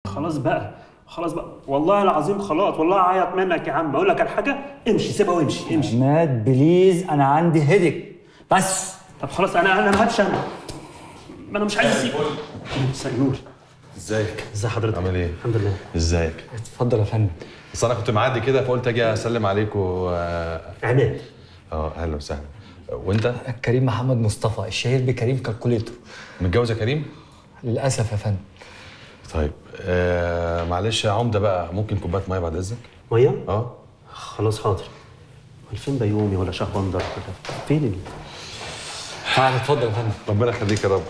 خلاص بقى خلاص بقى والله العظيم خلاص والله اعيط منك يا عم اقول لك على حاجه امشي سيبها وامشي امشي عماد بليز انا عندي هيدك بس طب خلاص انا انا ما هاتش انا ما انا مش عايز اسيب مساء النور ازيك ازي حضرتك عامل ايه الحمد لله ازيك اتفضل يا فندم بس انا كنت معدي كده فقلت اجي اسلم عليكم اه عماد آه، اهلا وسهلا وانت كريم محمد مصطفى الشهير بكريم كالكوليتور متجوز يا كريم للاسف يا فندم طيب آه معلش يا عمده بقى ممكن كوبايه ميه بعد اذنك ميه اه خلاص حاضر امال فين بيومي ولا شيخ بندر ولا فين ال... تعال اتفضل يا فندم ربنا يخليك يا رب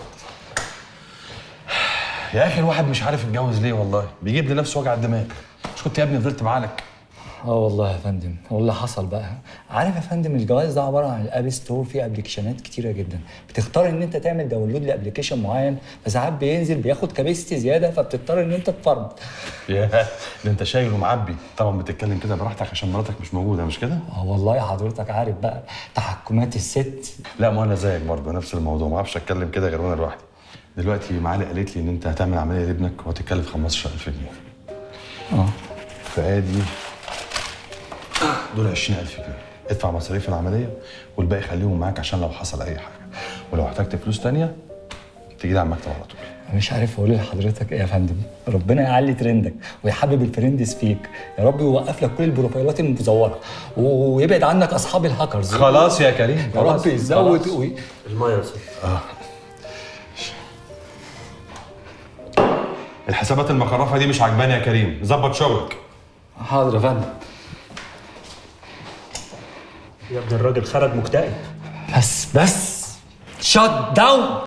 يا اخي الواحد مش عارف يتجوز ليه والله بيجيب لنفسه وجع الدماغ مش كنت يا ابني فضلت معاك اه والله يا فندم والله حصل بقى عارف يا فندم الجواز ده عباره عن الاب ستور فيه ابلكيشنات كتيره جدا بتختار ان انت تعمل داونلود لابلكيشن معين فساعات بينزل بياخد كاباسيتي زياده فبتضطر ان انت تفرمت يا ده انت شايل ومعبي طبعا بتتكلم كده براحتك عشان مراتك مش موجوده مش كده اه والله حضرتك عارف بقى تحكمات الست لا ما انا زيك برضه نفس الموضوع ما اعرفش اتكلم كده غير وانا لوحدي دلوقتي معالي قالت لي ان انت هتعمل عمليه لابنك وهتتكلف 15000 جنيه اه فادي دول 20000 جنيه ادفع مصاريف العمليه والباقي خليهم معاك عشان لو حصل اي حاجه ولو احتجت فلوس تانية تيجي لي على المكتب على طول مش عارف اقول لحضرتك ايه يا فندم ربنا يعلي ترندك ويحبب الفريندز فيك يا رب يوقف لك كل البروفايلات المزوره ويبعد عنك اصحاب الهاكرز خلاص يا كريم يا رب يزود خلاص. وي... الميه يا سيدي الحسابات المخرفه دي مش عجباني يا كريم ظبط شغلك حاضر يا فندم يا ابن الراجل خرج مكتئب بس بس شut داون